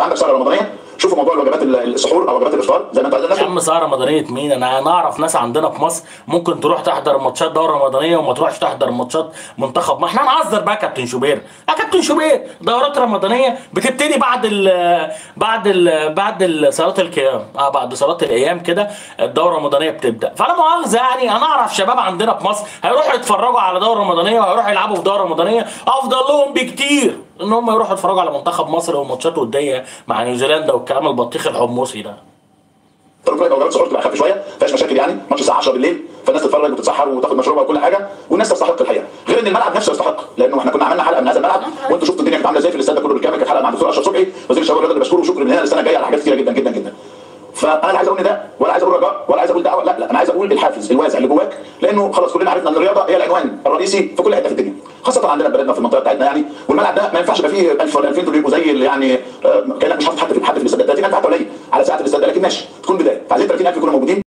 انت عندك سهره رمضانيه شوفوا موضوع الوجبات ال- السحور او وجبات الافطار زي ما انت عايز يا عم سهره رمضانيه مين انا انا اعرف ناس عندنا في مصر ممكن تروح تحضر ماتشات دوره رمضانيه وما تروحش تحضر ماتشات منتخب ما احنا هنهزر بقى يا كابتن شوبير يا كابتن شوبير دورات رمضانيه بتبتدي بعد ال بعد ال بعد ال- صلاه القيام اه بعد صلاه الايام كده الدوره الرمضانيه بتبدا فانا مؤاخذه يعني انا اعرف شباب عندنا في مصر هيروحوا يتفرجوا على دوره رمضانيه وهيروحوا يلعبوا في دوره رمضانيه افضل لهم بكتير ان هم يروحوا يتفرجوا على منتخب مصر وماتشات وديه مع نيوزيلندا والكلام البطيخ الحمصي ده طب كويس وجبات السحور تبقى خفيف شويه ما فيهاش مشاكل يعني ماتش الساعه 10 بالليل فالناس تتفرج وتتسحر وتاخد مشروبها وكل حاجه والناس تستحق الحقيقه غير ان الملعب نفسه يستحق لانه احنا كنا عملنا حلقه من هذا الملعب وانتوا شفتوا الدنيا كانت عامله ازاي في الاستاد ده كله بالكامل كانت حلقه مع الدكتور اشرف صبحي وزير الشباب والرياضه اللي بشكره وشكر من هنا للسنه الجايه على حاجات كتيره جدا جدا جدا فانا لا عايز اقول إن ده ولا عايز اقول رجاء ولا عايز اقول دعوه لا لا انا عايز اقول الحافز الواسع اللي جواك لانه خلاص كلنا عرفنا ان الرياضه هي العنوان الرئيسي في كل حته في الدنيا خاصه عندنا في بلدنا في المنطقه بتاعتنا يعني والملعب ده ما ينفعش يبقى فيه 1000 ولا 2000 دول يبقوا زي اللي يعني آه، كانك مش حاطط حد في حد في الاستاد 30000 حتى قليل على ساعه الاستاد ده لكن ماشي تكون بدايه فعايزين 30000 يكونوا موجودين